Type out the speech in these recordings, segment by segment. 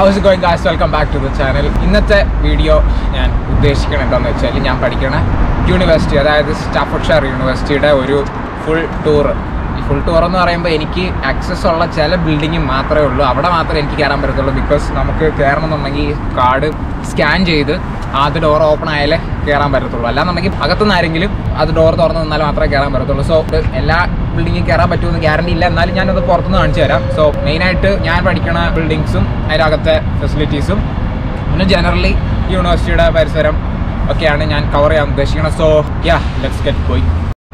House going guys welcome back to the channel ഇന്നത്തെ video ഞാൻ ഉദ്ദേശിക്കുന്നത് എന്താണെന്ന് വെച്ചാൽ ഞാൻ പഠിക്കണ യൂണിവേഴ്സിറ്റി അതായത് സ്റ്റാഫർഡ്ഷയർ യൂണിവേഴ്സിറ്റിയുടെ ഒരു ഫുൾ ടൂർ ഈ ഫുൾ ടൂർ എന്ന് പറയുമ്പോൾ എനിക്ക് ആക്സസ് ഉള്ള ചില ബിൽഡിംഗ് മാത്രമേ ഉള്ളൂ അവിടെ മാത്രമേ എനിക്ക് കയറാൻ പറ്റത്തുള്ളൂ ബിക്കോസ് നമുക്ക് കയറണം എന്നുണ്ടെങ്കിൽ കാർഡ് സ്കാൻ ചെയ്ത് ആദ്യ ഡോർ ഓപ്പൺ ആയാലേ കയറാൻ പറ്റത്തുള്ളൂ അല്ലാന്നുണ്ടെങ്കിൽ അകത്തുനിന്ന് ആരെങ്കിലും അത് ഡോർ തുറന്ന് നിന്നാൽ മാത്രമേ കയറാൻ പറ്റത്തുള്ളൂ സോ എല്ലാ ബിൽഡിങ്ങിൽ കയറാൻ പറ്റുമെന്ന് ഗ്യാരണ്ടി ഇല്ല എന്നാലും ഞാനത് പുറത്തുനിന്ന് കാണിച്ചു തരാം സോ മെയിനായിട്ട് ഞാൻ പഠിക്കണ ബിൽഡിങ്സും അതിനകത്തെ ഫെസിലിറ്റീസും പിന്നെ ജനറലി യൂണിവേഴ്സിറ്റിയുടെ പരിസരം ഒക്കെയാണ് ഞാൻ കവർ ചെയ്യാൻ ഉദ്ദേശിക്കുന്നത് സോ യാ ലെറ്റ്സ് ഗെറ്റ് പോയി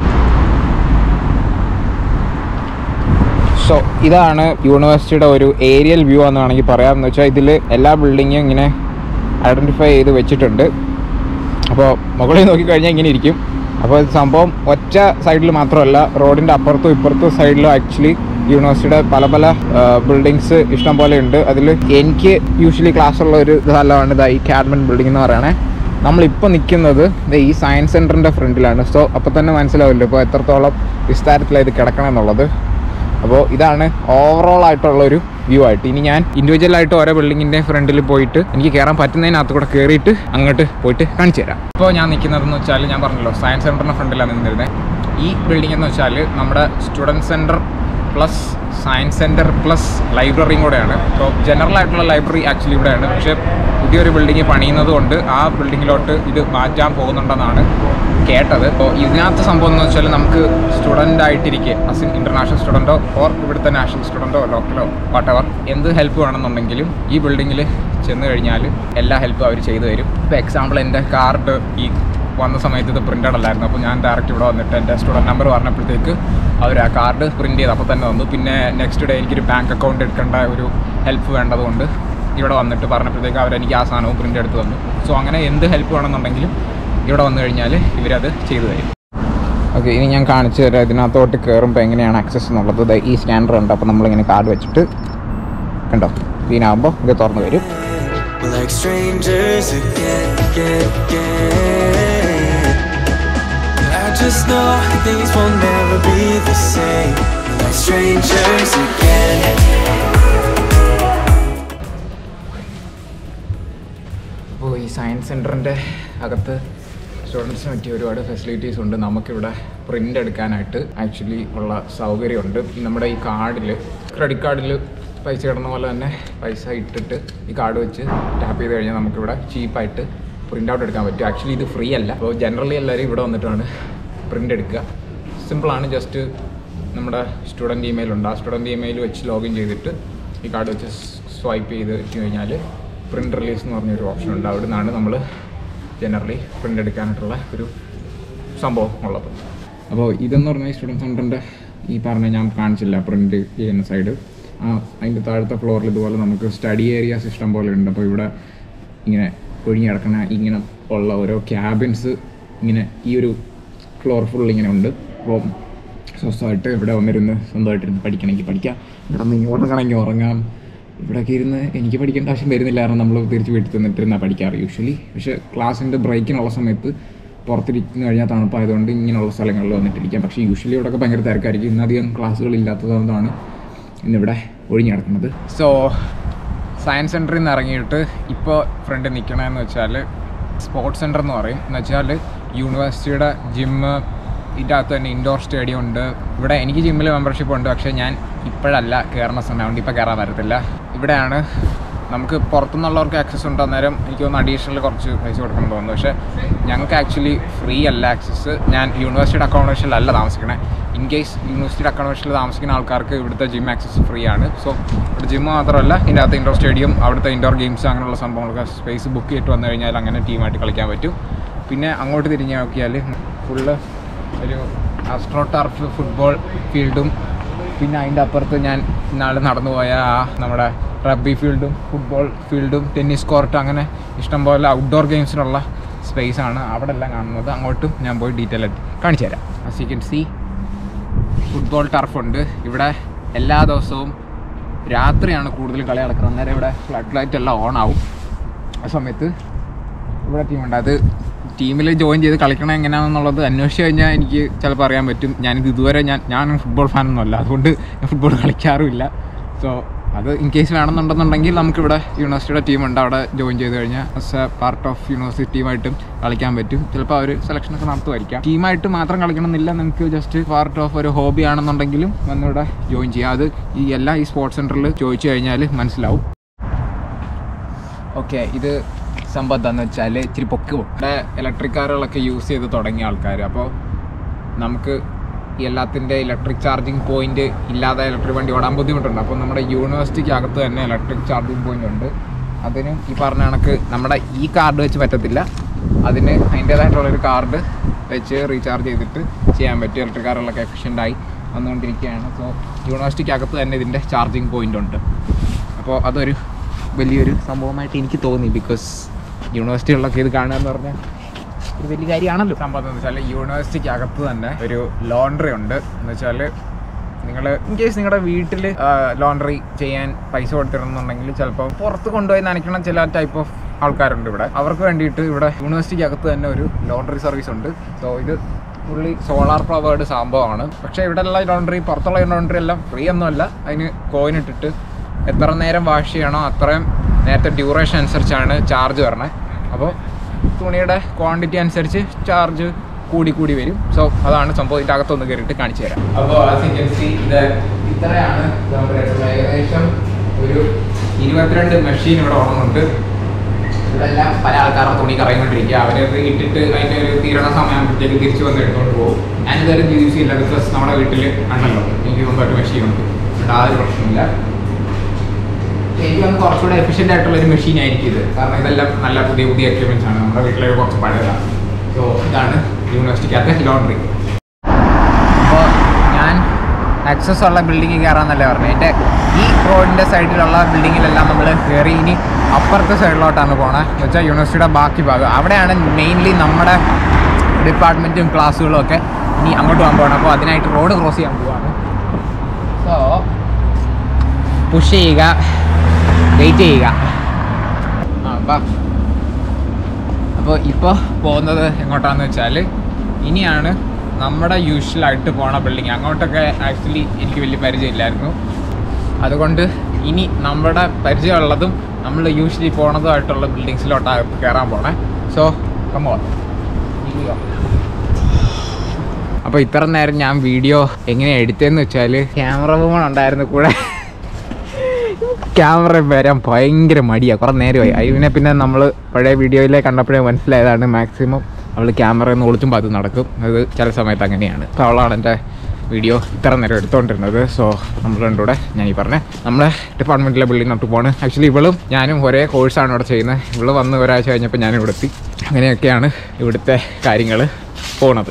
സോ ഇതാണ് യൂണിവേഴ്സിറ്റിയുടെ ഒരു ഏരിയൽ വ്യൂ എന്ന് വേണമെങ്കിൽ പറയാമെന്ന് വെച്ചാൽ ഇതിൽ എല്ലാ ബിൽഡിങ്ങും ഇങ്ങനെ ഐഡൻറ്റിഫൈ ചെയ്ത് വെച്ചിട്ടുണ്ട് അപ്പോൾ മുകളിൽ നോക്കിക്കഴിഞ്ഞാൽ ഇങ്ങനെ ഇരിക്കും അപ്പോൾ ഇത് സംഭവം ഒറ്റ സൈഡിൽ മാത്രമല്ല റോഡിൻ്റെ അപ്പുറത്തും ഇപ്പുറത്തും സൈഡിലും ആക്ച്വലി യൂണിവേഴ്സിറ്റിയുടെ പല പല ബിൽഡിങ്സ് ഇഷ്ടം പോലെ ഉണ്ട് അതിൽ എനിക്ക് യൂഷ്വലി ക്ലാസ് ഉള്ള ഒരു സ്ഥലമാണ് ഇതാ ഈ കാഡ്മൻ ബിൽഡിംഗ് എന്ന് പറയണേ നമ്മളിപ്പോൾ നിൽക്കുന്നത് ദേ ഈ സയൻസ് സെൻറ്ററിൻ്റെ ഫ്രണ്ടിലാണ് സോ അപ്പോൾ തന്നെ മനസ്സിലാവില്ല ഇപ്പോൾ എത്രത്തോളം വിസ്താരത്തിലാണ് ഇത് കിടക്കണമെന്നുള്ളത് അപ്പോൾ ഇതാണ് ഓവറോൾ ആയിട്ടുള്ള ഒരു വ്യൂ ആയിട്ട് ഇനി ഞാൻ ഇൻഡിവിജ്വൽ ആയിട്ട് ഓരോ ബിൽഡിങ്ങിന്റെ ഫ്രണ്ടിൽ പോയിട്ട് എനിക്ക് കയറാൻ പറ്റുന്നതിനകത്ത് കൂടെ കയറിയിട്ട് അങ്ങോട്ട് പോയിട്ട് കാണിച്ചു തരാം ഇപ്പോൾ ഞാൻ നിൽക്കുന്നതെന്ന് വെച്ചാൽ ഞാൻ പറഞ്ഞല്ലോ സയൻസ് സെൻറ്ററിൻ്റെ ഫ്രണ്ടിലാണ് നിന്നിരുന്നത് ഈ ബിൽഡിംഗ് എന്ന് വെച്ചാൽ നമ്മുടെ student centre plus science centre plus ലൈബ്രറിയും കൂടെയാണ് അപ്പോൾ ജനറൽ ആയിട്ടുള്ള ലൈബ്രറി ആക്ച്വലി ഇവിടെയാണ് പക്ഷേ പുതിയൊരു ബിൽഡിംഗ് പണിയുന്നത് കൊണ്ട് ആ ബിൽഡിങ്ങിലോട്ട് ഇത് മാറ്റാൻ പോകുന്നുണ്ടെന്നാണ് കേട്ടത് അപ്പോൾ ഇതിനകത്ത് സംഭവം എന്ന് വെച്ചാൽ നമുക്ക് സ്റ്റുഡൻ്റ് ആയിട്ടിരിക്കെ അസ് ഇൻ ഇൻ്റർനാഷണൽ സ്റ്റുഡൻറ്റോ ഓർ ഇവിടുത്തെ നാഷണൽ സ്റ്റുഡൻറ്റോ ലോക്കലോ വാട്ടവർ എന്ത് ഹെൽപ്പ് വേണമെന്നുണ്ടെങ്കിലും ഈ ബിൽഡിങ്ങിൽ ചെന്ന് കഴിഞ്ഞാൽ എല്ലാ ഹെൽപ്പും അവർ ചെയ്തു തരും ഇപ്പോൾ എക്സാമ്പിൾ എൻ്റെ കാർഡ് ഈ വന്ന സമയത്ത് ഇത് പ്രിൻ്റഡ് അല്ലായിരുന്നു അപ്പോൾ ഞാൻ ഡയറക്റ്റ് ഇവിടെ വന്നിട്ട് എൻ്റെ സ്റ്റുഡൻറ്റ് നമ്പർ പറഞ്ഞപ്പോഴത്തേക്ക് അവർ ആ കാർഡ് പ്രിൻറ്റ് ചെയ്ത് അപ്പോൾ തന്നെ വന്നു പിന്നെ നെക്സ്റ്റ് ഡേ എനിക്കൊരു ബാങ്ക് അക്കൗണ്ട് എടുക്കേണ്ട ഒരു ഹെൽപ്പ് വേണ്ടതുകൊണ്ട് ഇവിടെ വന്നിട്ട് പറഞ്ഞപ്പോഴത്തേക്ക് അവരെനിക്ക് ആ സാധനവും പ്രിൻ്റ് എടുത്ത് തന്നു സോ അങ്ങനെ എന്ത് ഹെൽപ്പ് വേണമെന്നുണ്ടെങ്കിലും ഇവിടെ വന്നു കഴിഞ്ഞാൽ ഇവരത് ചെയ്തു തരും ഓക്കെ ഇനി ഞാൻ കാണിച്ചു തരാം ഇതിനകത്തോട്ട് കയറുമ്പോൾ എങ്ങനെയാണ് ആക്സസ് എന്നുള്ളത് ദേ ഈ സ്കാനർ ഉണ്ട് അപ്പോൾ നമ്മളിങ്ങനെ കാർഡ് വെച്ചിട്ട് കണ്ടോ ഇതിനാകുമ്പോൾ ഇത് തുറന്നു വരും We're like strangers again, again, again. I just know things will never be the same. We're like strangers again. അപ്പോൾ ഈ സയൻസ് സെൻറ്ററിൻ്റെ അകത്ത് സ്റ്റുഡൻസിന് പറ്റിയ ഒരുപാട് ഫെസിലിറ്റീസ് ഉണ്ട് നമുക്കിവിടെ പ്രിൻ്റ് എടുക്കാനായിട്ട് ആക്ച്വലി ഉള്ള സൗകര്യമുണ്ട് ഈ നമ്മുടെ ഈ കാർഡിൽ ക്രെഡിറ്റ് കാർഡിൽ പൈസ ഇടുന്ന പോലെ തന്നെ പൈസ ഇട്ടിട്ട് ഈ കാർഡ് വെച്ച് ടാപ്പ് ചെയ്ത് കഴിഞ്ഞാൽ നമുക്കിവിടെ ചീപ്പായിട്ട് പ്രിൻ്റ് ഔട്ട് എടുക്കാൻ പറ്റും ആക്ച്വലി ഇത് ഫ്രീ അല്ല അപ്പോൾ ജനറലി എല്ലാവരും ഇവിടെ വന്നിട്ടാണ് പ്രിൻ്റ് എടുക്കുക സിമ്പിളാണ് ജസ്റ്റ് നമ്മുടെ സ്റ്റുഡൻറ്റ് ഇമെയിൽ ഉണ്ട് ആ സ്റ്റുഡൻറ്റ് ഇമെയിൽ വെച്ച് ലോഗിൻ ചെയ്തിട്ട് ഈ കാർഡ് വെച്ച് സ്വൈപ്പ് ചെയ്ത് വെച്ച് കഴിഞ്ഞാൽ പ്രിൻ്റ് റിലീസ് എന്ന് പറഞ്ഞൊരു ഓപ്ഷൻ ഉണ്ട് അവിടെ നിന്നാണ് നമ്മൾ ജനറലി പ്രിൻ്റ് എടുക്കാനായിട്ടുള്ള ഒരു സംഭവം ഉള്ളത് അപ്പോൾ ഇതെന്ന് പറഞ്ഞാൽ സ്റ്റുഡൻറ്റ് സെൻറ്ററിൻ്റെ ഈ പറഞ്ഞ ഞാൻ കാണിച്ചില്ല പ്രിൻ്റ് ചെയ്യുന്ന സൈഡ് ആ അതിൻ്റെ താഴത്തെ ഫ്ലോറിൽ ഇതുപോലെ നമുക്ക് സ്റ്റഡി ഏരിയാസ് ഇഷ്ടം പോലെ ഉണ്ട് അപ്പോൾ ഇവിടെ ഇങ്ങനെ ഒഴിഞ്ഞ് കിടക്കണ ഇങ്ങനെ ഉള്ള ഓരോ ക്യാബിൻസ് ഇങ്ങനെ ഈ ഒരു ഫ്ലോർ ഫുൾ ഇങ്ങനെ ഉണ്ട് അപ്പോൾ സ്വസ്ഥമായിട്ട് ഇവിടെ വന്നിരുന്ന് സ്വന്തമായിട്ടിരുന്ന് പഠിക്കണമെങ്കിൽ പഠിക്കാം ഇവിടെ നിന്ന് ഉറങ്ങണമെങ്കിൽ ഉറങ്ങാം ഇവിടെയൊക്കെ ഇരുന്ന് എനിക്ക് പഠിക്കേണ്ട ആവശ്യം വരുന്നില്ല കാരണം നമ്മൾ തിരിച്ച് വീട്ടിൽ നിന്നിട്ടിരുന്നാൽ പഠിക്കാറ് യൂഷ്വലി പക്ഷേ ക്ലാസ്സിൻ്റെ ബ്രേക്കിനുള്ള സമയത്ത് പുറത്തിരിക്കുന്ന കഴിഞ്ഞാൽ തണുപ്പായതുകൊണ്ട് ഇങ്ങനെയുള്ള സ്ഥലങ്ങളിൽ വന്നിട്ടിരിക്കാം പക്ഷേ യൂഷ്വലി ഇവിടെയൊക്കെ ഭയങ്കര തിരക്കായിരിക്കും ഇന്നധികം ക്ലാസ്സുകൾ ഇല്ലാത്തതുകൊണ്ടാണ് ഇന്നിവിടെ ഒഴിഞ്ഞു കിടക്കുന്നത് സോ സയൻസ് സെൻറ്ററിൽ നിന്ന് ഇറങ്ങിയിട്ട് ഇപ്പോൾ ഫ്രണ്ട് നിൽക്കണമെന്ന് വെച്ചാൽ സ്പോർട്സ് സെൻറ്റർ എന്ന് പറയും എന്ന് വെച്ചാൽ യൂണിവേഴ്സിറ്റിയുടെ ജിമ്മ് ഇതിൻ്റെ അകത്ത് തന്നെ ഇൻഡോർ സ്റ്റേഡിയം ഉണ്ട് ഇവിടെ എനിക്ക് ജിമ്മിൽ മെമ്പർഷിപ്പ് ഉണ്ട് പക്ഷേ ഞാൻ ഇപ്പോഴല്ല കയറുന്ന സമയം അതുകൊണ്ട് ഇപ്പോൾ കയറാൻ പറ്റത്തില്ല ഇവിടെയാണ് നമുക്ക് പുറത്തുനിന്നുള്ളവർക്ക് ആക്സസ് ഉണ്ട് അന്നേരം എനിക്ക് തോന്നുന്നു അഡീഷണൽ കുറച്ച് പൈസ കൊടുക്കണം തോന്നുന്നു പക്ഷേ ഞങ്ങൾക്ക് ആക്ച്വലി ഫ്രീ അല്ല ആക്സസ് ഞാൻ യൂണിവേഴ്സിറ്റിയുടെ അക്കോമഡേഷനിലല്ല താമസിക്കണേ ഇൻ കേസ് യൂണിവേഴ്സിറ്റിയുടെ അക്കോമഡേഷനിൽ താമസിക്കുന്ന ആൾക്കാർക്ക് ഇവിടുത്തെ ജിം ആക്സസ് ഫ്രീ ആണ് സോ ഇവിടെ ജിം മാത്രമല്ല ഇതിൻ്റെ അകത്ത് ഇൻഡോർ സ്റ്റേഡിയം അവിടുത്തെ ഇൻഡോർ ഗെയിംസ് അങ്ങനെയുള്ള സംഭവങ്ങളൊക്കെ സ്പേസ് ബുക്ക് ചെയ്തിട്ട് വന്നു കഴിഞ്ഞാൽ അങ്ങനെ ടീമായിട്ട് കളിക്കാൻ പറ്റും പിന്നെ അങ്ങോട്ട് തിരിഞ്ഞ് നോക്കിയാൽ ഫുള്ള് ഒരു ആസ്ട്രോ ടർഫ് ഫുട്ബോൾ ഫീൽഡും പിന്നെ അതിൻ്റെ അപ്പുറത്ത് ഞാൻ ഇന്നാൾ നടന്നു പോയ ആ നമ്മുടെ റഗ്ബി ഫീൽഡും ഫുട്ബോൾ ഫീൽഡും ടെന്നീസ് കോർട്ട് അങ്ങനെ ഇഷ്ടംപോലെ ഔട്ട്ഡോർ ഗെയിംസിനുള്ള സ്പേസ് ആണ് അവിടെ എല്ലാം കാണുന്നത് അങ്ങോട്ടും ഞാൻ പോയി ഡീറ്റെയിൽ ആയിട്ട് കാണിച്ചു തരാം as you can see football ടർഫുണ്ട് ഇവിടെ എല്ലാ ദിവസവും രാത്രിയാണ് കൂടുതൽ കളി നടക്കുന്നത് അന്നേരം ഇവിടെ ഫ്ലഡ് ലൈറ്റ് എല്ലാം ഓൺ ആവും ആ സമയത്ത് ഇവിടെ ടീമുണ്ട് അത് ടീമിൽ ജോയിൻ ചെയ്ത് കളിക്കണം എങ്ങനെയാണെന്നുള്ളത് അന്വേഷിച്ച് കഴിഞ്ഞാൽ എനിക്ക് ചിലപ്പോൾ അറിയാൻ പറ്റും ഞാനിത് ഇതുവരെ ഞാൻ ഞാൻ ഫുട്ബോൾ ഫാനൊന്നും അല്ല അതുകൊണ്ട് ഞാൻ ഫുട്ബോൾ കളിക്കാറുമില്ല സോ അത് ഇൻ കേസ് വേണമെന്നുണ്ടെന്നുണ്ടെങ്കിൽ നമുക്കിവിടെ യൂണിവേഴ്സിറ്റിയുടെ ടീമുണ്ട് അവിടെ ജോയിൻ ചെയ്ത് കഴിഞ്ഞാൽ as a part of university ടീമായിട്ടും കളിക്കാൻ പറ്റും ചിലപ്പോൾ അവർ സെലക്ഷനൊക്കെ നടത്തുമായിരിക്കാം ടീമായിട്ട് മാത്രം കളിക്കണമെന്നില്ല നിങ്ങൾക്ക് ജസ്റ്റ് പാർട്ട് ഓഫ് ഒരു ഹോബി ആണെന്നുണ്ടെങ്കിലും വന്നിവിടെ ജോയിൻ ചെയ്യാം അത് ഈ എല്ലാ ഈ സ്പോർട്സ് സെൻറ്ററിൽ ചോദിച്ചു കഴിഞ്ഞാൽ മനസ്സിലാവും ഓക്കെ ഇത് സംഭവം എന്താണെന്ന് വെച്ചാൽ ഇച്ചിരി പൊക്ക് പോകും ഇവിടെ ഇലക്ട്രിക് കാറുകളൊക്കെ യൂസ് ചെയ്ത് തുടങ്ങിയ ആൾക്കാർ അപ്പോൾ നമുക്ക് ഈ എല്ലാത്തിൻ്റെ ഇലക്ട്രിക് ചാർജിങ് പോയിന്റ് ഇല്ലാതെ ഇലക്ട്രിക് വണ്ടി ഓടാൻ ബുദ്ധിമുട്ടുണ്ട് അപ്പോൾ നമ്മുടെ യൂണിവേഴ്സിറ്റിക്ക് അകത്ത് തന്നെ ഇലക്ട്രിക് ചാർജിങ് പോയിന്റ് ഉണ്ട് അതിന് ഈ പറഞ്ഞ കണക്ക് നമ്മുടെ ഈ കാർഡ് വെച്ച് പറ്റത്തില്ല അതിന് അതിൻ്റേതായിട്ടുള്ളൊരു കാർഡ് വെച്ച് റീചാർജ് ചെയ്തിട്ട് ചെയ്യാൻ പറ്റും ഇലക്ട്രിക് കാറുകളൊക്കെ എഫിഷ്യൻ്റ് ആയി വന്നുകൊണ്ടിരിക്കുകയാണ് സോ യൂണിവേഴ്സിറ്റിക്ക് അകത്ത് തന്നെ ഇതിൻ്റെ ചാർജിങ് പോയിന്റ് ഉണ്ട് അപ്പോൾ അതൊരു വലിയൊരു സംഭവമായിട്ട് എനിക്ക് തോന്നി ബിക്കോസ് യൂണിവേഴ്സിറ്റികളിലൊക്കെ ഇത് കാണുക എന്ന് പറഞ്ഞാൽ ഒരു വലിയ കാര്യമാണല്ലോ സംഭവം എന്ന് വെച്ചാൽ യൂണിവേഴ്സിറ്റിക്ക് അകത്ത് തന്നെ ഒരു ലോണ്ടറി ഉണ്ട് എന്ന് വെച്ചാൽ നിങ്ങൾ ഇൻ കേസ് നിങ്ങളുടെ വീട്ടിൽ ലോണ്ടറി ചെയ്യാൻ പൈസ കൊടുത്തിരുന്നുണ്ടെങ്കിൽ ചിലപ്പോൾ പുറത്ത് കൊണ്ടുപോയി നനയ്ക്കണം ചില ടൈപ്പ് ഓഫ് ആൾക്കാരുണ്ട് ഇവിടെ അവർക്ക് വേണ്ടിയിട്ട് ഇവിടെ യൂണിവേഴ്സിറ്റിക്ക് അകത്ത് തന്നെ ഒരു ലോണ്ടറി സർവീസ് ഉണ്ട് സോ ഇത് ഫുള്ളി സോളാർ പവേർഡ് സംഭവമാണ് പക്ഷേ ഇവിടെ ഉള്ള ലോണ്ടറി പുറത്തുള്ള ലോണ്ടറി എല്ലാം ഫ്രീ ഒന്നുമല്ല അതിന് കോയിൻ ഇട്ടിട്ട് എത്ര നേരം വാഷ് ചെയ്യണോ അത്രയും നേരത്തെ ഡ്യൂറേഷൻ അനുസരിച്ചാണ് ചാർജ് വരണേ അപ്പോൾ തുണിയുടെ ക്വാണ്ടിറ്റി അനുസരിച്ച് ചാർജ് കൂടി കൂടി വരും സോ അതാണ് സംഭവം ഇതിൻ്റെ അകത്തൊന്ന് കയറിയിട്ട് കാണിച്ചു തരാം അപ്പോൾ ഇത് ഇത്രയാണ് ഏകദേശം ഒരു ഇരുപത്തിരണ്ട് മെഷീൻ ഇവിടെ ഓടുന്നുണ്ട് ഇവിടെല്ലാം പല ആൾക്കാരുടെ തുണി കറങ്ങിക്കൊണ്ടിരിക്കുക അവരത് ഇട്ടിട്ട് അതിൻ്റെ ഒരു തീരണ സമയമാകുമ്പോഴത്തേക്ക് തിരിച്ചു വന്ന് എടുത്തുകൊണ്ട് പോകും ഞാനിതുവരെ യൂസ് ചെയ്യില്ല ബിക്കോസ് നമ്മുടെ വീട്ടിൽ ഉണ്ടല്ലോ എനിക്ക് മുമ്പായിട്ട് മെഷീൻ ഉണ്ട് ഇവിടെ ആ ഒരു പ്രശ്നമില്ല എനിക്ക് വന്ന് കുറച്ചുകൂടെ എഫിഷ്യൻ്റ് ആയിട്ടുള്ള ഒരു മെഷീൻ ആയിരിക്കും ഇത് കാരണം ഇതെല്ലാം നല്ല പുതിയ പുതിയ എക്യുപ്മെൻറ്റ്സ് ആണ് നമ്മുടെ വീട്ടിലേക്ക് കുറച്ച് പഴയതാണ് സോ ഇതാണ് യൂണിവേഴ്സിറ്റിക്കകത്തെ ലോണ്ടറി അപ്പോൾ ഞാൻ ആക്സസ് ഉള്ള ബിൽഡിങ്ങിൽ കയറാമെന്നല്ലേ പറഞ്ഞു എൻ്റെ ഈ റോഡിൻ്റെ സൈഡിലുള്ള ബിൽഡിങ്ങിലെല്ലാം നമ്മൾ കയറി ഇനി അപ്പുറത്തെ സൈഡിലോട്ടാണ് പോണത് എന്ന് വെച്ചാൽ യൂണിവേഴ്സിറ്റിയുടെ ബാക്കി ഭാഗം അവിടെയാണ് മെയിൻലി നമ്മുടെ ഡിപ്പാർട്ട്മെൻറ്റും ക്ലാസ്സുകളും ഒക്കെ ഇനി അങ്ങോട്ട് പോകാൻ പോകണം അപ്പോൾ അതിനായിട്ട് റോഡ് ക്രോസ് ചെയ്യാൻ പോവാണ് സോ പുഷ് ചെയ്യുക വെയിറ്റ് ചെയ്യുക ആ ബാ അപ്പോൾ ഇപ്പോൾ പോകുന്നത് എങ്ങോട്ടാന്ന് വെച്ചാൽ ഇനിയാണ് നമ്മുടെ യൂഷ്വലായിട്ട് പോണ ബിൽഡിങ് അങ്ങോട്ടൊക്കെ ആക്ച്വലി എനിക്ക് വലിയ പരിചയമില്ലായിരുന്നു അതുകൊണ്ട് ഇനി നമ്മുടെ പരിചയമുള്ളതും നമ്മൾ യൂഷ്വലി പോണതുമായിട്ടുള്ള ബിൽഡിങ്സിലോട്ടാണ് കയറാൻ പോണേ സോ കമ്മോ അപ്പോൾ ഇത്ര നേരം ഞാൻ വീഡിയോ എങ്ങനെ എടുത്തതെന്ന് വെച്ചാൽ ക്യാമറ വുമൺ ഉണ്ടായിരുന്നു കൂടെ ക്യാമറ വരാൻ ഭയങ്കര മടിയാണ് കുറേ നേരമായി അതിനെ പിന്നെ നമ്മൾ പഴയ വീഡിയോയിലെ കണ്ടപ്പോഴേ മനസ്സിലായതാണ് മാക്സിമം അവൾ ക്യാമറ ഒന്ന് ഒളിച്ചുമ്പോൾ അത് നടക്കും അത് ചില സമയത്ത് അങ്ങനെയാണ് അപ്പോൾ അവളാണ് എൻ്റെ വീഡിയോ ഇത്ര നേരം എടുത്തുകൊണ്ടിരുന്നത് സോ നമ്മൾ രണ്ടുകൂടെ ഞാൻ ഈ പറഞ്ഞ നമ്മുടെ ഡിപ്പാർട്ട്മെൻറ്റിലെ ബിൽഡിംഗ് നട്ട് പോണ് ആക്ച്വലി ഇവളും ഞാനും ഒരേ കോഴ്സാണ് ഇവിടെ ചെയ്യുന്നത് ഇവള് വന്ന് ഒരാഴ്ച കഴിഞ്ഞപ്പോൾ ഞാൻ ഇവിടെ എത്തി അങ്ങനെയൊക്കെയാണ് ഇവിടുത്തെ കാര്യങ്ങൾ പോണത്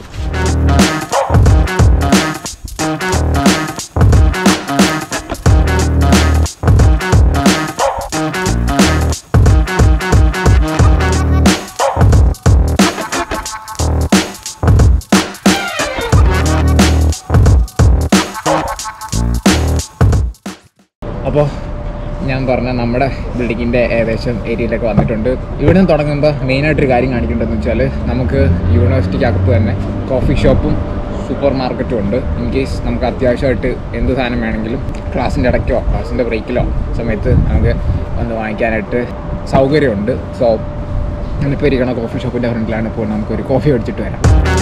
അപ്പോൾ ഞാൻ പറഞ്ഞ നമ്മുടെ ബിൽഡിങ്ങിൻ്റെ ഏകദേശം ഏരിയയിലൊക്കെ വന്നിട്ടുണ്ട് ഇവിടെ നിന്ന് തുടങ്ങുമ്പോൾ മെയിനായിട്ടൊരു കാര്യം കാണിക്കേണ്ടതെന്ന് വെച്ചാൽ നമുക്ക് യൂണിവേഴ്സിറ്റിക്ക് അകത്ത് തന്നെ കോഫി ഷോപ്പും സൂപ്പർ മാർക്കറ്റും ഉണ്ട് ഇൻ കേസ് നമുക്ക് അത്യാവശ്യമായിട്ട് എന്ത് സാധനം വേണമെങ്കിലും ക്ലാസ്സിൻ്റെ ഇടയ്ക്കോ ക്ലാസ്സിൻ്റെ ബ്രേക്കിലോ സമയത്ത് നമുക്ക് വന്ന് വാങ്ങിക്കാനായിട്ട് സൗകര്യമുണ്ട് സോ ഞാനിപ്പോൾ ഇരിക്കണ കോഫി ഷോപ്പിൻ്റെ ഫ്രണ്ടിലാണ് ഇപ്പോൾ നമുക്കൊരു കോഫി മേടിച്ചിട്ട് വരാം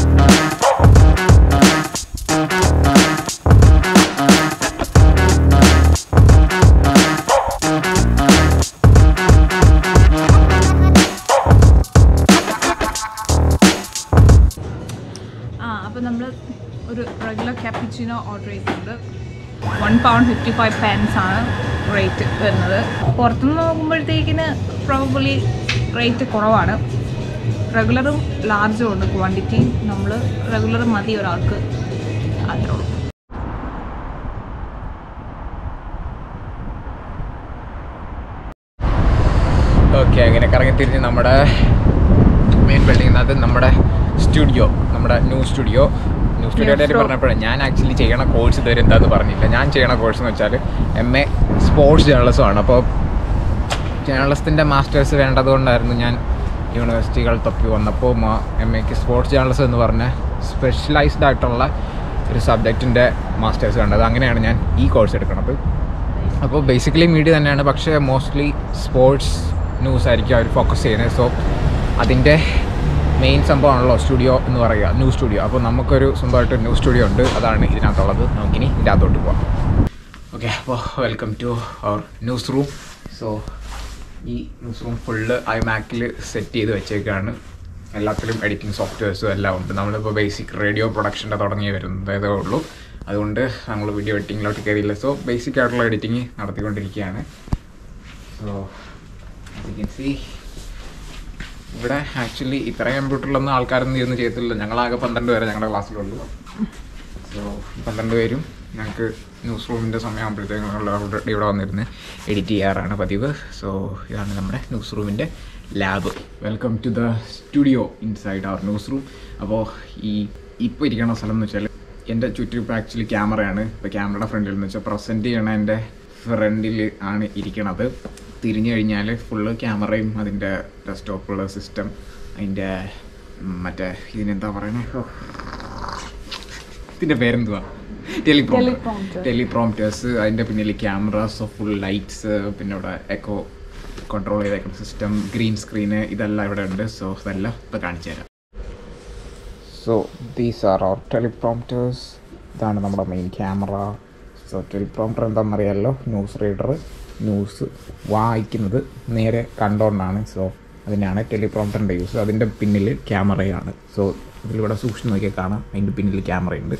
ആ അപ്പോൾ നമ്മൾ ഒരു റെഗുലർ ക്യാപ്പിച്ചിനോ ഓർഡർ ചെയ്തിട്ടുണ്ട് one pound fifty five pence ആണ് റേറ്റ് വരുന്നത് പുറത്തുനിന്ന് നോക്കുമ്പോഴത്തേക്കിന് പ്രോബബിളി റേറ്റ് കുറവാണ് റെഗുലറും ലാർജും ഉണ്ട് ക്വാണ്ടിറ്റി നമ്മൾ റെഗുലർ മതി ഒരാൾക്ക് അത്രേ ഉള്ളൂ ഓക്കെ അങ്ങനെ കറങ്ങി തിരിഞ്ഞ് നമ്മുടെ മെയിൻ ബിൽഡിംഗ് അത് നമ്മുടെ സ്റ്റുഡിയോ നമ്മുടെ ന്യൂ സ്റ്റുഡിയോ ന്യൂ സ്റ്റുഡിയോ കാര്യം പറഞ്ഞപ്പോഴേ ഞാൻ ആക്ച്വലി ചെയ്യണ കോഴ്സ് ഇതുവരെ എന്താന്ന് പറഞ്ഞില്ല ഞാൻ ചെയ്യണ കോഴ്സ് എന്ന് വെച്ചാൽ എം എ സ്പോർട്സ് ജേർണലിസമാണ് അപ്പോൾ ജേർണലിസത്തിൻ്റെ മാസ്റ്റേഴ്സ് വേണ്ടതുകൊണ്ടായിരുന്നു ഞാൻ യൂണിവേഴ്സിറ്റികൾ തപ്പി വന്നപ്പോൾ എം എക്ക് സ്പോർട്സ് ജേർണലിസം എന്ന് പറഞ്ഞ സ്പെഷ്യലൈസ്ഡ് ആയിട്ടുള്ള ഒരു സബ്ജക്റ്റിൻ്റെ മാസ്റ്റേഴ്സ് കണ്ടത് അങ്ങനെയാണ് ഞാൻ ഈ കോഴ്സ് എടുക്കണത് അപ്പോൾ ബേസിക്കലി മീഡിയ തന്നെയാണ് പക്ഷേ മോസ്റ്റ്ലി സ്പോർട്സ് ന്യൂസ് ആയിരിക്കും അവർ ഫോക്കസ് ചെയ്യുന്നത് സോ അതിൻ്റെ മെയിൻ സംഭവമാണല്ലോ സ്റ്റുഡിയോ എന്ന് പറയുക ന്യൂസ് സ്റ്റുഡിയോ അപ്പോൾ നമുക്കൊരു സ്വന്തമായിട്ട് ന്യൂസ് സ്റ്റുഡിയോ ഉണ്ട് അതാണ് ഇതിനകത്തുള്ളത് നമുക്കിനി ഇതിൻ്റെ അകത്തോട്ട് പോവാം ഓക്കെ അപ്പോൾ welcome to our news room so ഈ ന്യൂസ് റൂം ഫുള്ള് ഐ മാക്കിൽ സെറ്റ് ചെയ്ത് വെച്ചേക്കാണ് എല്ലാത്തിലും എഡിറ്റിംഗ് സോഫ്റ്റ്വെയർസും എല്ലാം ഉണ്ട് നമ്മളിപ്പോൾ ബേസിക് റേഡിയോ പ്രൊഡക്ഷൻ്റെ തുടങ്ങി വരുന്നതേ ഉള്ളൂ അതുകൊണ്ട് നമ്മൾ വീഡിയോ എഡിറ്റിങ്ങിലോട്ട് കയറിയില്ല സോ ബേസിക് ആയിട്ടുള്ള എഡിറ്റിംഗ് നടത്തിക്കൊണ്ടിരിക്കുകയാണ് സോ യു കെൻ സി ഇവിടെ ആക്ച്വലി ഇത്രയും കമ്പ്യൂട്ടറിലൊന്നും ആൾക്കാരൊന്നും ഇരുന്ന് ചെയ്യത്തില്ല ഞങ്ങളാകെ പന്ത്രണ്ട് പേരെ ഞങ്ങളുടെ ക്ലാസ്സിലുള്ളൂ സോ പന്ത്രണ്ട് പേരും ഞങ്ങൾക്ക് ന്യൂസ് റൂമിൻ്റെ സമയമാകുമ്പോഴത്തേക്കും ഞങ്ങൾ അവിടെ ഇവിടെ വന്നിരുന്ന് എഡിറ്റ് ചെയ്യാറാണ് പതിവ് സോ ഇതാണ് നമ്മുടെ ന്യൂസ് റൂമിൻ്റെ lab welcome to the studio inside our news room അപ്പോൾ ഈ ഇപ്പോൾ ഇരിക്കുന്ന സ്ഥലം എന്ന് വെച്ചാൽ എൻ്റെ ചുറ്റും ഇപ്പോൾ ആക്ച്വലി ക്യാമറയാണ് ഇപ്പോൾ ക്യാമറയുടെ ഫ്രണ്ടിൽ എന്ന് വെച്ചാൽ പ്രസൻറ്റ് ചെയ്യണ എൻ്റെ ഫ്രണ്ടിൽ ആണ് ഇരിക്കണത് തിരിഞ്ഞു കഴിഞ്ഞാൽ ഫുള്ള് ക്യാമറയും അതിൻ്റെ ഡെസ്ക്ടോപ്പുള്ള സിസ്റ്റം അതിൻ്റെ മറ്റേ ഇതിനെന്താ പറയണേ ഓ ഇതിൻ്റെ പേരെന്തുവാ ടെലിപ്രോംപ്റ്റർ ടെലിപ്രോംപ്റ്റേഴ്സ് അതിൻ്റെ പിന്നിൽ ക്യാമറാസ് ഫുൾ ലൈറ്റ്സ് പിന്നെ ഇവിടെ എക്കോ കൺട്രോൾ ചെയ്തേക്കുന്ന സിസ്റ്റം ഗ്രീൻ സ്ക്രീന് ഇതെല്ലാം ഇവിടെ ഉണ്ട് സോ ഇതെല്ലാം ഇപ്പോൾ കാണിച്ചു തരാം so these are our teleprompters ഇതാണ് നമ്മുടെ മെയിൻ ക്യാമറ സോ ടെലിപ്രോംപ്റ്റർ എന്താണെന്നറിയാമല്ലോ ന്യൂസ് റീഡർ ന്യൂസ് വായിക്കുന്നത് നേരെ കണ്ടുകൊണ്ടാണ് സോ അതിനാണ് ടെലിപ്രോംപ്റ്ററിൻ്റെ യൂസ് അതിൻ്റെ പിന്നിൽ ക്യാമറയാണ് സോ ഇതിലിവിടെ സൂക്ഷിച്ച് നോക്കിയാൽ കാണാം അതിൻ്റെ പിന്നിൽ ക്യാമറയുണ്ട്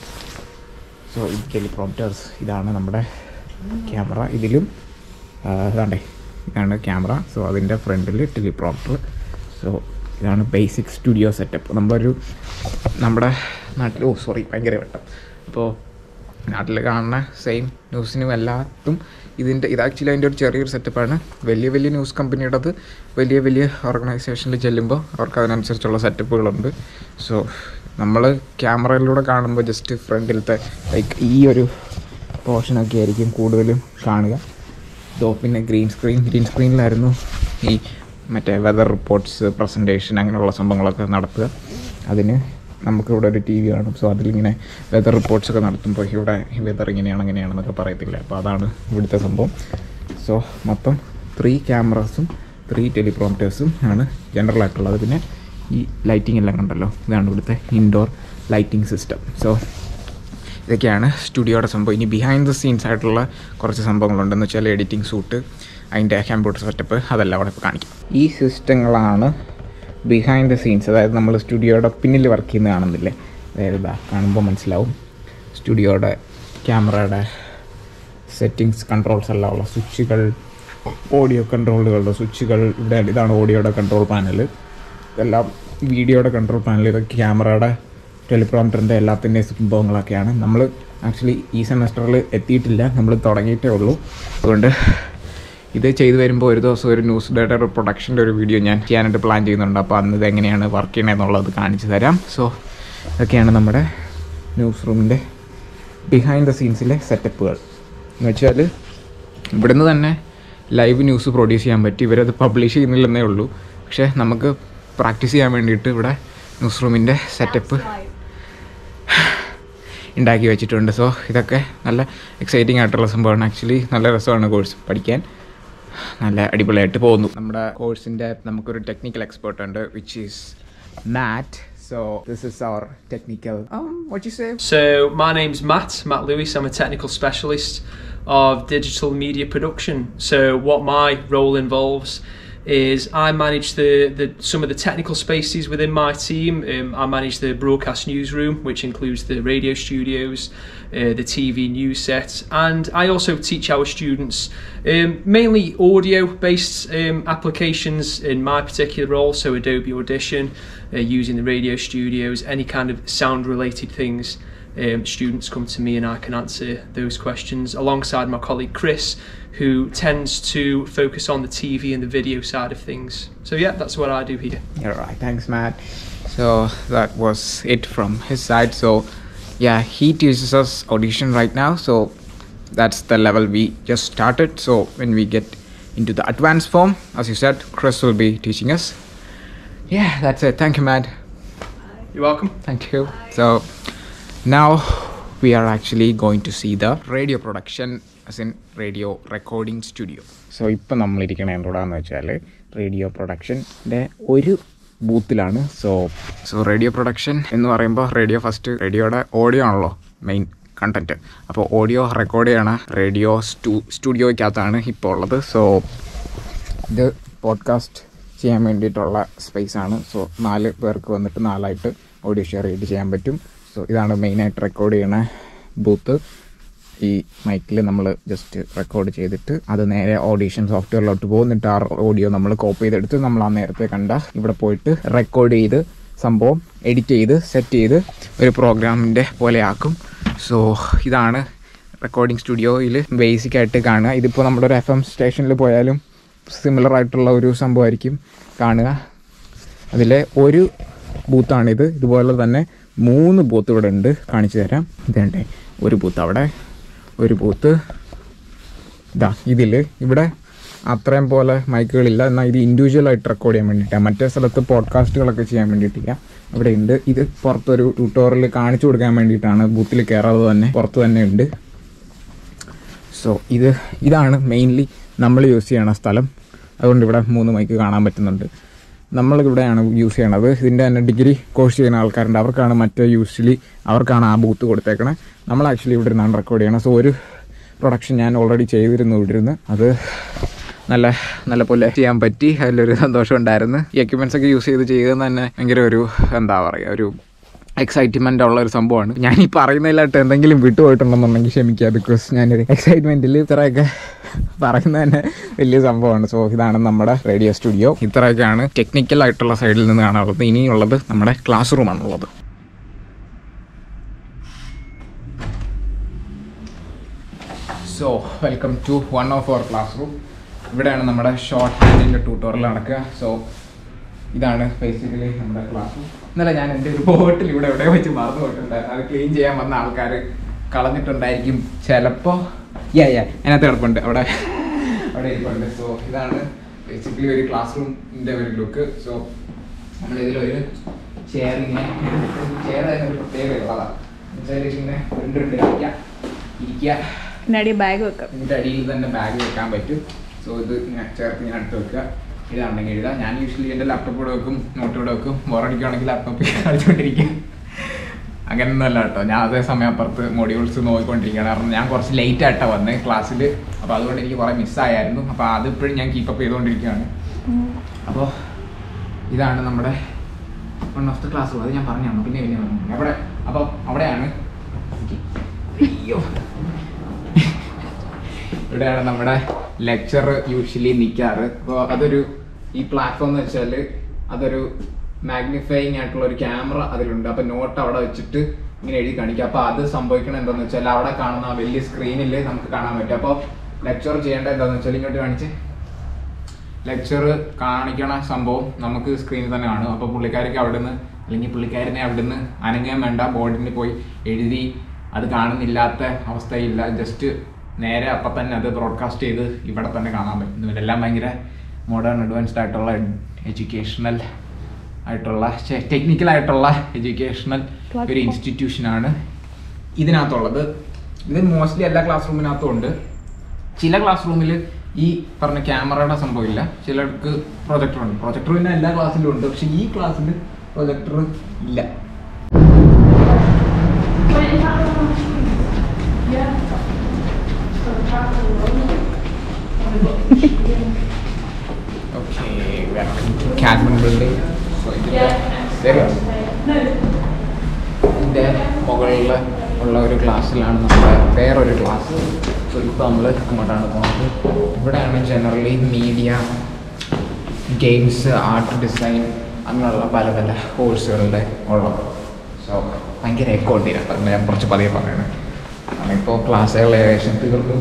സോ ഈ ടെലിപ്രോംപ്റ്റേഴ്സ് ഇതാണ് നമ്മുടെ ക്യാമറ ഇതിലും ആ, ഇതാണ്ടേ ഇതാണ് ക്യാമറ സോ അതിൻ്റെ ഫ്രണ്ടിൽ ടെലിപ്രോംപ്റ്റർ സോ ഇതാണ് ബേസിക് സ്റ്റുഡിയോ സെറ്റപ്പ് നമ്മളൊരു നമ്മുടെ നാട്ടിൽ ഓ സോറി ഭയങ്കര വെട്ടം അപ്പോൾ നാട്ടിൽ കാണുന്ന സെയിം ന്യൂസിനും എല്ലാത്തും ഇതിൻ്റെ ഇത് ആക്ച്വലി അതിൻ്റെ ഒരു ചെറിയൊരു സെറ്റപ്പാണ് വലിയ വലിയ ന്യൂസ് കമ്പനിയുടേത് വലിയ വലിയ ഓർഗനൈസേഷനിൽ ചെല്ലുമ്പോൾ അവർക്ക് അതിനനുസരിച്ചുള്ള സെറ്റപ്പുകളുണ്ട് സോ നമ്മൾ ക്യാമറയിലൂടെ കാണുമ്പോൾ ജസ്റ്റ് ഫ്രണ്ടിലത്തെ ലൈക്ക് ഈ ഒരു പോർഷനൊക്കെ ആയിരിക്കും കൂടുതലും കാണുക സോ പിന്നെ ഗ്രീൻ സ്ക്രീൻ ഗ്രീൻ സ്ക്രീനിലായിരുന്നു ഈ മറ്റേ വെതർ റിപ്പോർട്ട്സ് പ്രസൻറ്റേഷൻ അങ്ങനെയുള്ള സംഭവങ്ങളൊക്കെ നടത്തുക അതിന് നമുക്കിവിടെ ഒരു ടി വി കാണും സോ അതിലിങ്ങനെ വെതർ റിപ്പോർട്ട്സ് ഒക്കെ നടത്തുമ്പോൾ ഇവിടെ വെതർ ഇങ്ങനെയാണ് അങ്ങനെയാണെന്നൊക്കെ പറയത്തില്ല അപ്പോൾ അതാണ് ഇവിടുത്തെ സംഭവം സോ മൊത്തം ത്രീ ക്യാമറാസും ത്രീ ടെലിപ്രോംപ്റ്റേഴ്സും ആണ് ജനറൽ ആയിട്ടുള്ളത് പിന്നെ ഈ ലൈറ്റിംഗ് എല്ലാം കണ്ടല്ലോ ഇതാണ് ഇവിടുത്തെ ഇൻഡോർ ലൈറ്റിംഗ് സിസ്റ്റം സോ ഇതൊക്കെയാണ് സ്റ്റുഡിയോയുടെ സംഭവം ഇനി ബിഹൈൻഡ് ദ സീൻസ് ആയിട്ടുള്ള കുറച്ച് സംഭവങ്ങളുണ്ടെന്ന് വെച്ചാൽ എഡിറ്റിംഗ് സൂട്ട് അതിൻ്റെ കമ്പ്യൂട്ടർ സെറ്റപ്പ് അതെല്ലാം അവിടെ ഇപ്പോൾ കാണിക്കും ഈ സിസ്റ്റങ്ങളാണ് ബിഹൈൻഡ് ദ സീൻസ് അതായത് നമ്മൾ സ്റ്റുഡിയോയുടെ പിന്നിൽ വർക്ക് ചെയ്യുന്ന കാണുന്നില്ലേ അതായത് ഇതാ കാണുമ്പോൾ മനസ്സിലാവും സ്റ്റുഡിയോയുടെ ക്യാമറയുടെ സെറ്റിങ്സ് കൺട്രോൾസ് എല്ലാം ഉള്ള സ്വിച്ചുകൾ ഓഡിയോ കൺട്രോളുകളുടെ സ്വിച്ചുകൾ ഇവിടെ ഇതാണ് ഓഡിയോയുടെ കൺട്രോൾ പാനൽ ഇതെല്ലാം വീഡിയോയുടെ കൺട്രോൾ പാനൽ ഇതൊക്കെ ക്യാമറയുടെ ടെലിപ്രോംപ്റ്ററിൻ്റെ എല്ലാത്തിൻ്റെയും സംഭവങ്ങളൊക്കെയാണ് നമ്മൾ ആക്ച്വലി ഈ സെമസ്റ്ററിൽ എത്തിയിട്ടില്ല നമ്മൾ തുടങ്ങിയിട്ടേ ഉള്ളൂ അതുകൊണ്ട് ഇത് ചെയ്തു വരുമ്പോൾ ഒരു ദിവസം ഒരു ന്യൂസ് ഡേറ്റയുടെ പ്രൊഡക്ഷൻ്റെ ഒരു വീഡിയോ ഞാൻ ചെയ്യാനായിട്ട് പ്ലാൻ ചെയ്യുന്നുണ്ട് അപ്പോൾ അന്ന് ഇത് എങ്ങനെയാണ് വർക്ക് ചെയ്യണമെന്നുള്ളത് കാണിച്ചു തരാം സോ ഇതൊക്കെയാണ് നമ്മുടെ ന്യൂസ് റൂമിൻ്റെ ബിഹൈൻഡ് ദ സീൻസിലെ സെറ്റപ്പുകൾ എന്ന് വെച്ചാൽ ഇവിടുന്ന് തന്നെ ലൈവ് ന്യൂസ് പ്രൊഡ്യൂസ് ചെയ്യാൻ പറ്റി ഇവരത് പബ്ലിഷ് ചെയ്യുന്നില്ലെന്നേ ഉള്ളൂ പക്ഷേ നമുക്ക് പ്രാക്ടീസ് ചെയ്യാൻ വേണ്ടിയിട്ട് ഇവിടെ ന്യൂസ് റൂമിൻ്റെ സെറ്റപ്പ് ഉണ്ടാക്കി വെച്ചിട്ടുണ്ട് സോ ഇതൊക്കെ നല്ല എക്സൈറ്റിംഗ് ആയിട്ടുള്ള സംഭവമാണ് ആക്ച്വലി നല്ല രസമാണ് കോഴ്സ് പഠിക്കാൻ നല്ല അടിപൊളിയായിട്ട് പോകുന്നു നമ്മുടെ കോഴ്സിൻ്റെ നമുക്കൊരു ടെക്നിക്കൽ എക്സ്പേർട്ട് ഉണ്ട് which is Matt so this is our technical what you say So, my name's Matt, Matt Lewis. I'm a technical specialist of digital media production. So, what my role involves is I manage the, the some of the technical spaces within my team. Um, I manage the broadcast newsroom, which includes the radio studios, uh, the TV news sets, and I also teach our students um, mainly audio based um, applications in my particular role, so Adobe Audition, uh, using the radio studios, any kind of sound related things. Um, students come to me and I can answer those questions alongside my colleague Chris, who tends to focus on the TV and the video side of things. So, yeah, that's what I do here. All right, thanks, Matt. So that was it from his side. So yeah, he teaches us audition right now. So that's the level we just started. So when we get into the advanced form, as you said, Chris will be teaching us. Yeah, that's it. Thank you, Matt. You're welcome. Thank you. So now we are actually going to see the radio production as in radio recording studio so ഇപ്പം നമ്മളിരിക്കണ എവിടെയാണെന്ന് വെച്ചാൽ radio പ്രൊഡക്ഷൻ്റെ ഒരു ബൂത്തിലാണ് so so radio production എന്ന് പറയുമ്പോൾ radio first റേഡിയോയുടെ ഓഡിയോ ആണല്ലോ മെയിൻ കണ്ടൻറ്റ് അപ്പോൾ ഓഡിയോ റെക്കോർഡ് ചെയ്യണ റേഡിയോ സ്റ്റു സ്റ്റുഡിയോയ്ക്കകത്താണ് ഇപ്പോൾ ഉള്ളത് സോ ഇത് പോഡ്കാസ്റ്റ് ചെയ്യാൻ വേണ്ടിയിട്ടുള്ള സ്പേസ് ആണ് സോ നാല് പേർക്ക് വന്നിട്ട് നാലായിട്ട് ഓഡിയോ ഷെയർ ചെയ്ത് ചെയ്യാൻ പറ്റും സോ ഇതാണ് മെയിനായിട്ട് റെക്കോർഡ് ചെയ്യണ ബൂത്ത് ഈ മൈക്കിൽ നമ്മൾ ജസ്റ്റ് റെക്കോർഡ് ചെയ്തിട്ട് അത് നേരെ ഓഡീഷൻ സോഫ്റ്റ്വെയറിലോട്ട് പോകും എന്നിട്ട് ആ ഓഡിയോ നമ്മൾ കോപ്പി ചെയ്തെടുത്ത് നമ്മൾ ആ നേരത്തെ കണ്ട ഇവിടെ പോയിട്ട് റെക്കോർഡ് ചെയ്ത് സംഭവം എഡിറ്റ് ചെയ്ത് സെറ്റ് ചെയ്ത് ഒരു പ്രോഗ്രാമിൻ്റെ പോലെ ആക്കും സോ ഇതാണ് റെക്കോർഡിംഗ് സ്റ്റുഡിയോയിൽ ബേസിക് ആയിട്ട് കാണുക ഇതിപ്പോൾ നമ്മുടെ ഒരു എഫ് എം സ്റ്റേഷനിൽ പോയാലും സിമിലർ ആയിട്ടുള്ള ഒരു സംഭവമായിരിക്കും കാണുക അതിലെ ഒരു ബൂത്താണിത് ഇതുപോലെ തന്നെ മൂന്ന് ബൂത്ത് ഇവിടെ ഉണ്ട് കാണിച്ചു തരാം ഇതേണ്ടേ ഒരു ബൂത്ത് അവിടെ ഒരു ബൂത്ത് ഇതാ ഇതിൽ ഇവിടെ അത്രയും പോലെ മൈക്കുകളില്ല എന്നാൽ ഇത് ഇൻഡിവിജ്വൽ ആയിട്ട് റെക്കോർഡ് ചെയ്യാൻ വേണ്ടിയിട്ടാണ് മറ്റേ സ്ഥലത്ത് പോഡ്കാസ്റ്റുകളൊക്കെ ചെയ്യാൻ വേണ്ടിയിട്ടില്ല ഇവിടെ ഉണ്ട് ഇത് പുറത്തൊരു ട്യൂട്ടോറിയൽ കാണിച്ചു കൊടുക്കാൻ വേണ്ടിയിട്ടാണ് ബൂത്തിൽ കയറാതെ തന്നെ പുറത്ത് തന്നെ ഉണ്ട് സോ ഇത് ഇതാണ് മെയിൻലി നമ്മൾ യൂസ് ചെയ്യണ സ്ഥലം അതുകൊണ്ട് ഇവിടെ മൂന്ന് മൈക്ക് കാണാൻ പറ്റുന്നുണ്ട് നമ്മളിവിടെയാണ് യൂസ് ചെയ്യണത് ഇതിൻ്റെ തന്നെ ഡിഗ്രി കോഴ്സ് ചെയ്യുന്ന ആൾക്കാരുണ്ട് അവർക്കാണ് മറ്റേ യൂഷ്വലി അവർക്കാണ് ആ ബൂത്ത് കൊടുത്തേക്കണേ നമ്മൾ ആക്ച്വലി ഇവിടെ നിന്നാണ് റെക്കോർഡ് ചെയ്യണം സോ ഒരു പ്രൊഡക്ഷൻ ഞാൻ ഓൾറെഡി ചെയ്തിരുന്നു ഇവിടെ ഇരുന്ന് അത് നല്ല നല്ല പോലെ ചെയ്യാൻ പറ്റി അതിലൊരു സന്തോഷം ഉണ്ടായിരുന്നു ഈ എക്യുപ്മെൻറ്റ്സ് ഒക്കെ യൂസ് ചെയ്ത് ചെയ്യുന്നത് തന്നെ ഭയങ്കര ഒരു എന്താ പറയുക ഒരു എക്സൈറ്റ്മെൻ്റ് ഉള്ള ഒരു സംഭവമാണ് ഞാൻ ഈ പറയുന്നതിലായിട്ട് എന്തെങ്കിലും വിട്ടുപോയിട്ടുണ്ടെന്നുണ്ടെങ്കിൽ ക്ഷമിക്കുക ബിക്കോസ് ഞാനൊരു എക്സൈറ്റ്മെൻറ്റിൽ ഇത്രയൊക്കെ പറയുന്നത് തന്നെ വലിയ സംഭവമാണ് സോ ഇതാണ് നമ്മുടെ റേഡിയോ സ്റ്റുഡിയോ ഇത്രയൊക്കെയാണ് ടെക്നിക്കൽ ആയിട്ടുള്ള സൈഡിൽ നിന്ന് കാണാനുള്ളത് ഇനിയുള്ളത് നമ്മുടെ ക്ലാസ് റൂമാണുള്ളത് so welcome to one of our class room ഇവിടെയാണ് നമ്മുടെ ഷോർട്ട് ഹാൻഡിൻ്റെ ട്യൂട്ടോറിയൽ നടക്കുക സോ ഇതാണ് ബേസിക്കലി നമ്മുടെ ക്ലാസ് ഇന്നലെ ഞാൻ എൻ്റെ ഒരു ബോട്ടിൽ ഇവിടെ എവിടെ വെച്ച് മറന്നു പോയിട്ടുണ്ടായിരുന്നു അത് ക്ലീൻ ചെയ്യാൻ വന്ന ആൾക്കാർ കളഞ്ഞിട്ടുണ്ടായിരിക്കും ചിലപ്പോൾ യാ യാ അതിനകത്ത് കിടപ്പുണ്ട് അവിടെ അവിടെ ഇരിപ്പുണ്ട് സോ ഇതാണ് ബേസിക്കലി ഒരു ക്ലാസ് റൂമിൻ്റെ ഒരു ലുക്ക് സോ നമ്മളിതിലൊരു ചെയർ ഇങ്ങനെ ചെയർ തന്നെ ഒരു പ്രത്യേക ഉള്ളതാണ് എന്നുവെച്ചാൽ ഇങ്ങനെ ഉണ്ട് ഉണ്ട് ഇരിക്കുക ഇരിക്കുക പിന്നെ അടി ബാഗ് വെക്കാം ഇതിൻ്റെ അടിയിൽ തന്നെ ബാഗ് വെക്കാൻ പറ്റും സോ ഇത് ഇങ്ങനെ ചേർത്ത് ഇങ്ങനെ അടുത്ത് വെക്കുക ഇതാണെങ്കിൽ എഴുതാം ഞാൻ യൂഷ്വലി എൻ്റെ ലാപ്ടോപ്പ് ഇവിടെ വെക്കും നോട്ട് ഇവിടെ വെക്കും ബോറടിക്കുകയാണെങ്കിൽ ലാപ്ടോപ്പിൽ കളിച്ചുകൊണ്ടിരിക്കും അങ്ങനെയൊന്നും അല്ല കേട്ടോ ഞാൻ അതേ സമയം അപ്പുറത്ത് മൊഡ്യൂൾസ് നോക്കിക്കൊണ്ടിരിക്കുകയാണ് കാരണം ഞാൻ കുറച്ച് ലേറ്റ് ആയിട്ടാണ് വന്നത് ക്ലാസ്സിൽ അപ്പോൾ അതുകൊണ്ട് എനിക്ക് കുറേ മിസ്സായിരുന്നു അപ്പോൾ അതിപ്പോഴും ഞാൻ കീപ്പപ്പ് ചെയ്തുകൊണ്ടിരിക്കുകയാണ് അപ്പോൾ ഇതാണ് നമ്മുടെ one of the class room അത് ഞാൻ പറഞ്ഞു പിന്നെ പിന്നെ പറഞ്ഞു അവിടെ അപ്പോൾ അവിടെയാണ് അയ്യോ ഇവിടെയാണ് നമ്മുടെ ലെക്ചർ യൂഷ്വലി നിൽക്കാറ് അപ്പോൾ അതൊരു ഈ പ്ലാറ്റ്ഫോം എന്ന് വെച്ചാൽ അതൊരു മാഗ്നിഫൈങ് ആയിട്ടുള്ള ഒരു ക്യാമറ അതിലുണ്ട് അപ്പോൾ നോട്ട് അവിടെ വെച്ചിട്ട് ഇങ്ങനെ എഴുതി കാണിക്കുക അപ്പോൾ അത് സംഭവിക്കണം എന്താണെന്ന് വെച്ചാൽ അവിടെ കാണുന്ന ആ വലിയ സ്ക്രീനിൽ നമുക്ക് കാണാൻ പറ്റും അപ്പോൾ ലെക്ചർ ചെയ്യേണ്ട എന്താണെന്ന് വെച്ചാൽ ഇങ്ങോട്ട് കാണിച്ച് ലെക്ചർ കാണിക്കണ സംഭവം നമുക്ക് സ്ക്രീനിൽ തന്നെ കാണും അപ്പോൾ പുള്ളിക്കാർക്ക് അവിടുന്ന് അല്ലെങ്കിൽ പുള്ളിക്കാരനെ അവിടുന്ന് അനങ്ങാൻ വേണ്ട ബോർഡിന് പോയി എഴുതി അത് കാണുന്നില്ലാത്ത അവസ്ഥയില്ല ജസ്റ്റ് നേരെ അപ്പം തന്നെ അത് ബ്രോഡ്കാസ്റ്റ് ചെയ്ത് ഇവിടെ തന്നെ കാണാൻ പറ്റും ഇതെല്ലാം ഭയങ്കര മോഡേൺ അഡ്വാൻസ്ഡ് ആയിട്ടുള്ള എഡ്യൂക്കേഷണൽ ആയിട്ടുള്ള ടെക്നിക്കൽ ആയിട്ടുള്ള എഡ്യൂക്കേഷണൽ ഒരു ഇൻസ്റ്റിറ്റ്യൂഷനാണ് ഇതിനകത്തുള്ളത് ഇത് മോസ്റ്റ്ലി എല്ലാ ക്ലാസ് റൂമിനകത്തും ഉണ്ട് ചില ക്ലാസ് റൂമിൽ ഈ പറഞ്ഞ ക്യാമറയുടെ സംഭവമില്ല ചിലർക്ക് പ്രൊജക്ടർ ഉണ്ട് പ്രൊജക്ടർ പിന്നെ എല്ലാ ക്ലാസ്സിലും ഉണ്ട് പക്ഷെ ഈ ക്ലാസ്സിൽ പ്രൊജക്ടർ ഇല്ല okay welcome to Cadman building so ഇതിൻ്റെ ഇതിൻ്റെ മുകളിൽ ഉള്ള ഒരു ക്ലാസ്സിലാണ് നമ്മുടെ വേറൊരു ക്ലാസ് സോ ഇപ്പോൾ നമ്മൾ അങ്ങോട്ടാണ് പോകുന്നത് ഇവിടെയാണ് generally media games art design അങ്ങനെയുള്ള പല പല കോഴ്സുകളുടെ ഉള്ളത് സോ ഭയങ്കര എക്കോ ഉണ്ട് ഇതിനകത്ത് അതുകൊണ്ട് ഞാൻ കുറച്ച് പതിയെ പറയണേ കാരണം ഇപ്പോൾ ക്ലാസ്സുകൾ ഏകദേശം തീർന്നു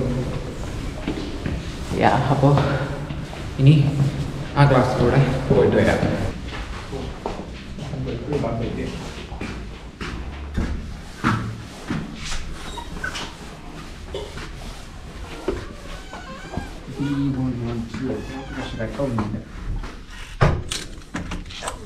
യാ അപ്പോൾ ഇനി ആ ക്ലാസ്സിലൂടെ പോയിട്ട് വരാം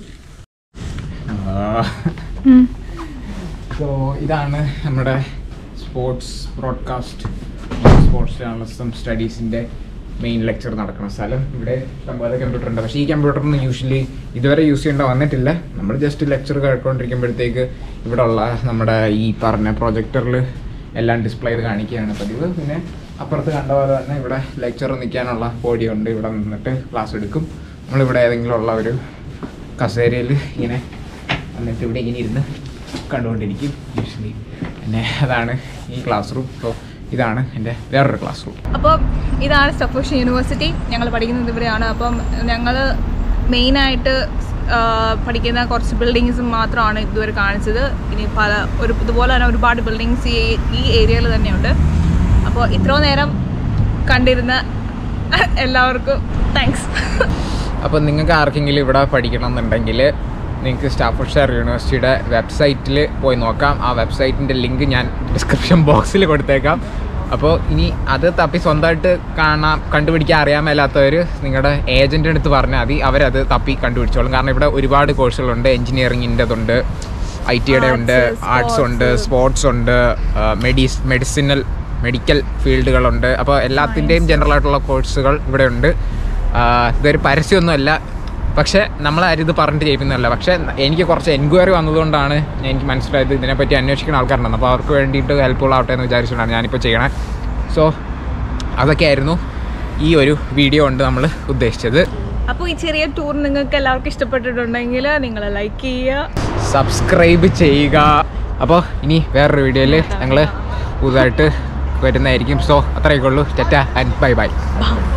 സോ ഇതാണ് നമ്മുടെ സ്പോർട്സ് ബ്രോഡ്കാസ്റ്റ് സ്പോർട്സ് ജേർണലിസം സ്റ്റഡീസിൻ്റെ മെയിൻ ലെക്ചർ നടക്കുന്ന സ്ഥലം ഇവിടെ ഇഷ്ടംപോലെ കമ്പ്യൂട്ടർ ഉണ്ട് പക്ഷേ ഈ കമ്പ്യൂട്ടറിന് യൂഷ്വലി ഇതുവരെ യൂസ് ചെയ്യേണ്ട വന്നിട്ടില്ല നമ്മൾ ജസ്റ്റ് ലെക്ചർ കേട്ടുകൊണ്ടിരിക്കുമ്പോഴത്തേക്ക് ഇവിടെ ഉള്ള നമ്മുടെ ഈ പറഞ്ഞ പ്രൊജക്ടറിൽ എല്ലാം ഡിസ്പ്ലേ ചെയ്ത് കാണിക്കുകയാണ് പതിവ് പിന്നെ അപ്പുറത്ത് കണ്ട പോലെ തന്നെ ഇവിടെ ലെക്ചർ നിൽക്കാനുള്ള പോഡിയം ഉണ്ട് ഇവിടെ നിന്നിട്ട് ക്ലാസ് എടുക്കും നമ്മളിവിടെ ഏതെങ്കിലും ഉള്ള ഒരു കസേരയിൽ ഇങ്ങനെ എന്നിട്ട് ഇവിടെ ഇങ്ങനെ ഇരുന്ന് കണ്ടുകൊണ്ടിരിക്കും യൂഷ്വലി പിന്നെ അതാണ് ഈ ക്ലാസ് റൂം സോ ഇതാണ് എൻ്റെ വേറൊരു ക്ലാസ് റൂം അപ്പോൾ ഇതാണ് സ്റ്റഫോഷൻ യൂണിവേഴ്സിറ്റി ഞങ്ങൾ പഠിക്കുന്നത് ഇവിടെയാണ് അപ്പം ഞങ്ങൾ മെയിനായിട്ട് പഠിക്കുന്ന കുറച്ച് ബിൽഡിങ്സ് മാത്രമാണ് ഇതുവരെ കാണിച്ചത് ഇനി പല ഒരു ഇതുപോലെ തന്നെ ഒരുപാട് ബിൽഡിങ്സ് ഈ ഈ ഏരിയയിൽ തന്നെയുണ്ട് അപ്പോൾ ഇത്രയും നേരം കണ്ടിരുന്ന എല്ലാവർക്കും താങ്ക്സ് അപ്പോൾ നിങ്ങൾക്ക് ആർക്കെങ്കിലും ഇവിടെ പഠിക്കണം എന്നുണ്ടെങ്കിൽ നിങ്ങൾക്ക് സ്റ്റാഫോർഡ്ഷയർ യൂണിവേഴ്സിറ്റിയുടെ വെബ്സൈറ്റിൽ പോയി നോക്കാം ആ വെബ്സൈറ്റിൻ്റെ ലിങ്ക് ഞാൻ ഡിസ്ക്രിപ്ഷൻ ബോക്സിൽ കൊടുത്തേക്കാം അപ്പോൾ ഇനി അത് തപ്പി സ്വന്തമായിട്ട് കാണാൻ കണ്ടുപിടിക്കാൻ അറിയാൻ മേലാത്തവർ നിങ്ങളുടെ ഏജൻറ്റിൻ്റെ അടുത്ത് പറഞ്ഞാൽ മതി അവരത് തപ്പി കണ്ടുപിടിച്ചോളും കാരണം ഇവിടെ ഒരുപാട് കോഴ്സുകളുണ്ട് എഞ്ചിനീയറിങ്ങിൻ്റെതുണ്ട് ഐ ടിയുടെ ഉണ്ട് Arts, ആർട്സ് ഉണ്ട് sports. സ്പോർട്സ് ഉണ്ട് മെഡിസ് മെഡിസിനൽ മെഡിക്കൽ ഫീൽഡുകളുണ്ട് അപ്പോൾ എല്ലാത്തിൻ്റെയും ജനറൽ ആയിട്ടുള്ള കോഴ്സുകൾ ഇവിടെ ഉണ്ട് ആഹ് ഇതൊരു പരസ്യമൊന്നുമല്ല പക്ഷേ നമ്മളാരും ഇത് പറഞ്ഞിട്ട് ചെയ്യിക്കുന്നതല്ല പക്ഷേ എനിക്ക് കുറച്ച് എൻക്വയറി വന്നതുകൊണ്ടാണ് എനിക്ക് മനസ്സിലായത് ഇതിനെപ്പറ്റി അന്വേഷിക്കുന്ന ആൾക്കാരുണ്ടെന്ന് അപ്പോൾ അവർക്ക് വേണ്ടിയിട്ട് ഹെൽപ്ഫുൾ ആവട്ടെ എന്ന് വിചാരിച്ചുകൊണ്ടാണ് ഞാനിപ്പോൾ ചെയ്യണേ സോ അതൊക്കെയായിരുന്നു ഈ ഒരു വീഡിയോ കൊണ്ട് നമ്മൾ ഉദ്ദേശിച്ചത് അപ്പോൾ ഈ ചെറിയ ടൂർ നിങ്ങൾക്ക് എല്ലാവർക്കും ഇഷ്ടപ്പെട്ടിട്ടുണ്ടെങ്കിൽ നിങ്ങൾ ലൈക്ക് ചെയ്യുക സബ്സ്ക്രൈബ് ചെയ്യുക അപ്പോൾ ഇനി വേറൊരു വീഡിയോയിൽ ഞങ്ങൾ പുതുതായിട്ട് വരുന്നതായിരിക്കും സോ അത്രയൊക്കെ ഉള്ളൂ tata and bye bye Bye.